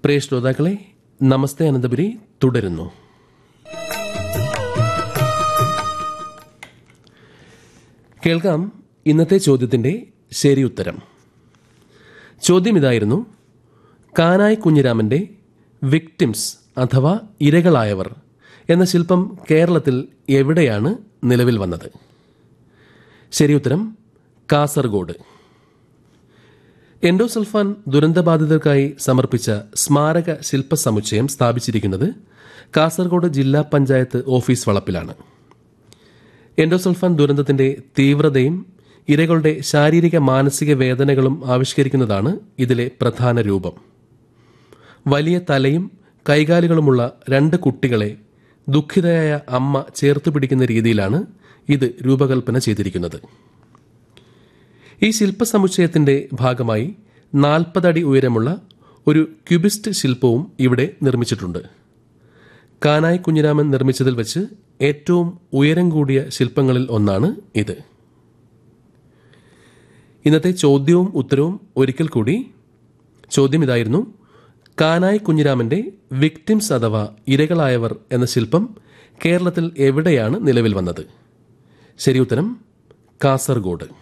പ്രിയ ശ്രോതാക്കളെ നമസ്തേ അനന്തപുരി തുടരുന്നു കേൾക്കാം ഇന്നത്തെ ചോദ്യത്തിന്റെ ശരി ഉത്തരം ചോദ്യം ഇതായിരുന്നു കാനായി കുഞ്ഞിരാമന്റെ വിക്ടിംസ് അഥവാ ഇരകളായവർ എന്ന ശില്പം കേരളത്തിൽ എവിടെയാണ് നിലവിൽ വന്നത് ശരി ഉത്തരം കാസർഗോഡ് എൻഡോസൾഫാൻ ദുരന്തബാധിതർക്കായി സമർപ്പിച്ച സ്മാരക ശില്പ സമുച്ചയം സ്ഥാപിച്ചിരിക്കുന്നത് കാസർഗോഡ് ജില്ലാ പഞ്ചായത്ത് ഓഫീസ് വളപ്പിലാണ് എൻഡോസൾഫാൻ ദുരന്തത്തിന്റെ തീവ്രതയും ഇരകളുടെ ശാരീരിക മാനസിക വേദനകളും ആവിഷ്കരിക്കുന്നതാണ് ഇതിലെ പ്രധാന രൂപം വലിയ തലയും കൈകാലുകളുമുള്ള രണ്ട് കുട്ടികളെ ദുഃഖിതയായ അമ്മ ചേർത്ത് പിടിക്കുന്ന രീതിയിലാണ് ഇത് രൂപകൽപ്പന ചെയ്തിരിക്കുന്നത് ഈ ശില്പസമുച്ചയത്തിന്റെ ഭാഗമായി നാൽപ്പതടി ഉയരമുള്ള ഒരു ക്യൂബിസ്റ്റ് ശില്പവും ഇവിടെ നിർമ്മിച്ചിട്ടുണ്ട് കാനായി കുഞ്ഞിരാമൻ നിർമ്മിച്ചതിൽ വെച്ച് ഏറ്റവും ഉയരം കൂടിയ ശില്പങ്ങളിൽ ഒന്നാണ് ഇത് ഇന്നത്തെ ചോദ്യവും ഉത്തരവും ഒരിക്കൽ കൂടി ചോദ്യം ഇതായിരുന്നു കാനായി കുഞ്ഞിരാമന്റെ വിക്ടിംസ് അഥവാ ഇരകളായവർ എന്ന ശില്പം കേരളത്തിൽ എവിടെയാണ് നിലവിൽ വന്നത് ശരി ഉത്തരം കാസർഗോഡ്